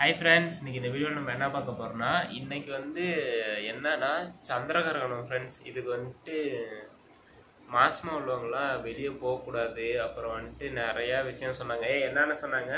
hi friends இன்னைக்கு இந்த வீடியோவில் நம்ம என்ன பார்க்க போறோம்னா இன்னைக்கு வந்து என்னன்னா சந்திரகிரகணம் ஃப்ரெண்ட்ஸ் இதுக்கு வந்துட்டு மாசமாக உள்ளவங்களாம் வெளியே போகக்கூடாது அப்புறம் வந்துட்டு நிறையா விஷயம் சொன்னாங்க ஏய் என்னென்ன சொன்னாங்க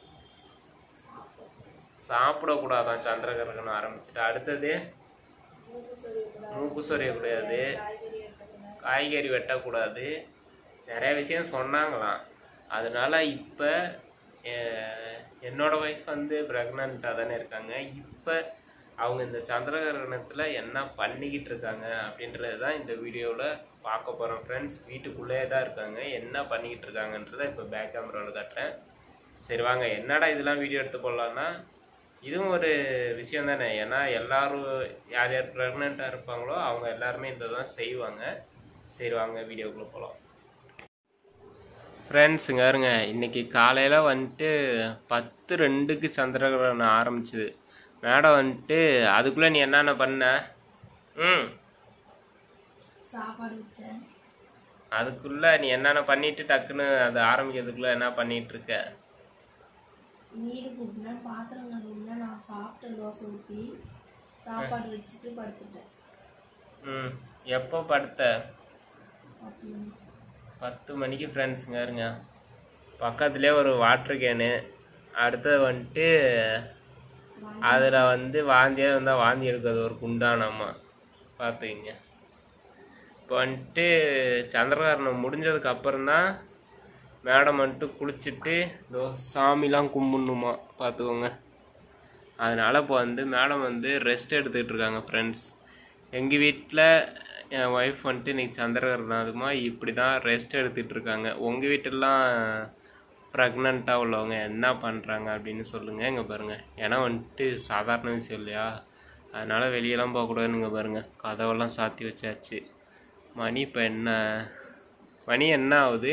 சாப்பிடக்கூடாதான் சந்திரகிரகணம் ஆரம்பிச்சுட்டு அடுத்தது மூக்கு சொரியக்கூடாது காய்கறி வெட்டக்கூடாது நிறைய விஷயம் சொன்னாங்களாம் அதனால இப்போ என்னோட ஒய்ஃப் வந்து ப்ரெக்னெண்ட்டாக தானே இருக்காங்க இப்போ அவங்க இந்த சந்திரகிரகணத்தில் என்ன பண்ணிக்கிட்டு இருக்காங்க அப்படின்றது தான் இந்த வீடியோவில் பார்க்க போகிறோம் ஃப்ரெண்ட்ஸ் வீட்டுக்குள்ளேயே தான் இருக்காங்க என்ன பண்ணிக்கிட்டு இருக்காங்கன்றதை இப்போ பேக் கேமராவில் காட்டுறேன் சரி வாங்க என்னடா இதெல்லாம் வீடியோ எடுத்து போடலான்னா இதுவும் ஒரு விஷயம் தானே ஏன்னா எல்லாரும் யார் யார் ப்ரெக்னெண்ட்டாக இருப்பாங்களோ அவங்க எல்லாருமே இந்த தான் செய்வாங்க சரி வாங்க வீடியோக்குள்ளே போகலாம் ஃப்ரெண்ட்ஸுங்க இருங்க இன்னைக்கு காலையில் வந்துட்டு பத்து ரெண்டுக்கு சந்திரகிரகணம் ஆரம்பிச்சுது மேடம் வந்துட்டு அதுக்குள்ளே நீ என்னென்ன பண்ண ம் சாப்பாடு வச்சேன் அதுக்குள்ளே நீ என்னென்ன பண்ணிட்டு டக்குன்னு அது ஆரம்பிக்கிறதுக்குள்ளே என்ன பண்ணிட்டு இருக்க வீடு கூட்டினேன் பாத்திரம் கழுவுனேன் நான் சாப்பிட்டேன் தோசை ஊற்றி சாப்பாடு வச்சுட்டு படுத்துட்டேன் ம் எப்போ படுத்த பத்து மணி பத்து மணிக்கு ஃப்ரெண்ட்ஸுங்க இருங்க பக்கத்துலேயே ஒரு வாட்ரு கேனு அடுத்தது வந்துட்டு அதில் வந்து வாந்தியாக வந்தால் வாந்தி எடுக்கிறது ஒரு குண்டானம்மா பார்த்துக்கிங்க இப்போ வந்துட்டு சந்திரகாரணம் முடிஞ்சதுக்கு அப்புறம்தான் மேடம் வந்துட்டு குளிச்சுட்டு இதோ சாமிலாம் கும்பிடணுமா பார்த்துக்கோங்க அதனால் இப்போ வந்து மேடம் வந்து ரெஸ்ட் எடுத்துக்கிட்டு இருக்காங்க ஃப்ரெண்ட்ஸ் எங்கள் வீட்டில் என் ஒய்ஃப் வந்துட்டு இன்னைக்கு சந்திரகிரகணம் அதுமா இப்படி தான் ரெஸ்ட் எடுத்துகிட்டு இருக்காங்க உங்கள் வீட்டிலலாம் ப்ரெக்னெண்ட்டாக உள்ளவங்க என்ன பண்ணுறாங்க அப்படின்னு சொல்லுங்கள் இங்கே பாருங்கள் ஏன்னா வந்துட்டு சாதாரண விஷயம் இல்லையா அதனால் வெளியெல்லாம் போகக்கூடாதுன்னு இங்கே பாருங்கள் கதவெல்லாம் சாத்தி வச்சாச்சு மணி இப்போ என்ன மணி என்ன ஆகுது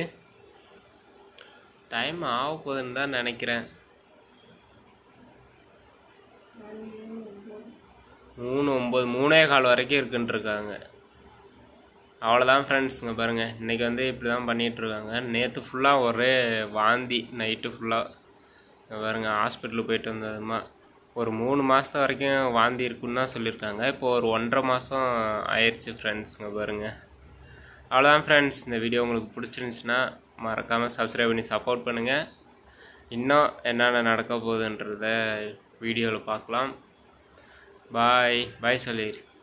டைம் ஆக போகுதுன்னு தான் நினைக்கிறேன் மூணு ஒம்பது மூணே கால் வரைக்கும் இருக்குன்னு இருக்காங்க அவ்வளோதான் ஃப்ரெண்ட்ஸ் இங்கே பாருங்கள் இன்றைக்கி வந்து இப்படி தான் பண்ணிகிட்ருக்காங்க நேற்று ஃபுல்லாக ஒரே வாந்தி நைட்டு ஃபுல்லாக இங்கே பாருங்கள் ஹாஸ்பிட்டலுக்கு போயிட்டு வந்ததுமா ஒரு மூணு மாதத்து வரைக்கும் வாந்தி இருக்குன்னு தான் சொல்லியிருக்காங்க இப்போ ஒரு ஒன்றரை மாதம் ஆயிடுச்சு ஃப்ரெண்ட்ஸ் இங்கே பாருங்கள் அவ்வளோதான் ஃப்ரெண்ட்ஸ் இந்த வீடியோ உங்களுக்கு பிடிச்சிருந்துச்சுன்னா மறக்காமல் சப்ஸ்கிரைப் பண்ணி சப்போர்ட் பண்ணுங்கள் இன்னும் என்னென்ன நடக்க போகுதுன்றத வீடியோவில் பார்க்கலாம் பாய் பாய் சொல்லிடு